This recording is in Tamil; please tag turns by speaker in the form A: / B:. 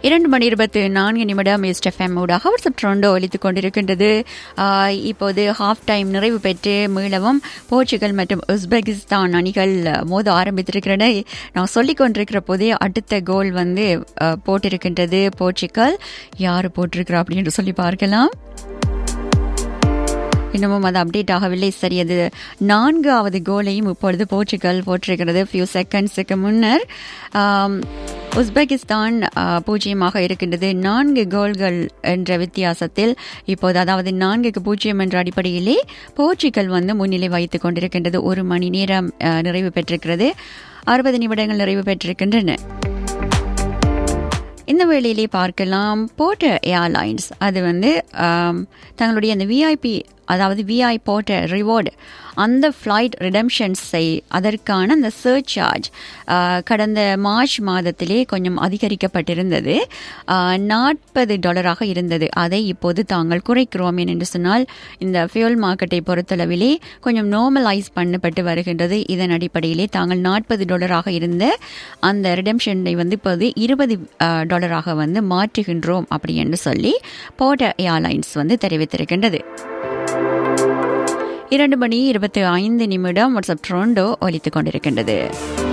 A: இரண்டு மணி இருபத்தி நான்கு நிமிடம் ஈஸ்ட் எஃப்எம் ஊடாக வாட்ஸ்அப் ட்ரெண்டோ ஒலித்துக் கொண்டிருக்கின்றது ஆஹ் இப்போது ஹாஃப் டைம் நிறைவு பெற்று மீளவும் போர்ச்சுகல் மற்றும் உஸ்பெகிஸ்தான் அணிகள் மோத ஆரம்பித்திருக்கிறன நான் சொல்லிக் கொண்டிருக்கிற போதே அடுத்த கோல் வந்து ஆஹ், போட்டிருக்கின்றது போர்ச்சுகல் யார் போட்டிருக்கிறா அப்படின்னு சொல்லி பார்க்கலாம் இன்னமும் அது அப்டேட் ஆகவில்லை சரி அது நான்காவது கோலையும் இப்பொழுது போர்ச்சுகல் போட்டிருக்கிறது ஃபியூ செகண்ட்ஸுக்கு முன்னர் ஆம், உஸ்பெகிஸ்தான் ஆ, பூஜ்ஜியமாக இருக்கின்றது நான்கு கோல்கள் என்ற வித்தியாசத்தில் இப்போது அதாவது நான்குக்கு பூஜ்ஜியம் என்ற அடிப்படையிலே போர்ச்சுகல் வந்து முன்னிலை வைத்துக் கொண்டிருக்கின்றது ஒரு மணி நேரம் ஆ, நிறைவு பெற்றிருக்கிறது அறுபது நிமிடங்கள் நிறைவு பெற்றிருக்கின்றன இந்த வேளையிலே பார்க்கலாம் போர்ட் ஏர்லைன்ஸ் அது வந்து ஆம், தங்களுடைய அந்த விஐபி அதாவது விஐ போர்ட் ரிவார்டு அந்த ஃப்ளைட் ரிடம்ஷன்ஸை அதற்கான அந்த சர்ச் சார்ஜ் கடந்த மார்ச் மாதத்திலே கொஞ்சம் அதிகரிக்கப்பட்டிருந்தது நாற்பது டாலராக இருந்தது அதை இப்போது தாங்கள் குறைக்கிறோம் என்று சொன்னால் இந்த ஃபியூல் மார்க்கெட்டை பொறுத்தளவிலே கொஞ்சம் நார்மலைஸ் பண்ணப்பட்டு வருகின்றது இதன் அடிப்படையிலே தாங்கள் நாற்பது டாலராக இருந்த அந்த ரிடம்ஷனை வந்து இப்போது இருபது டாலராக வந்து மாற்றுகின்றோம் அப்படி என்று சொல்லி போர்ட் ஏர்லைன்ஸ் வந்து தெரிவித்திருக்கின்றது இரண்டு மணி இருபத்தி ஐந்து நிமிடம் வாட்ஸ்அப் ட்ரோண்டோ ஒலித்துக் கொண்டிருக்கின்றது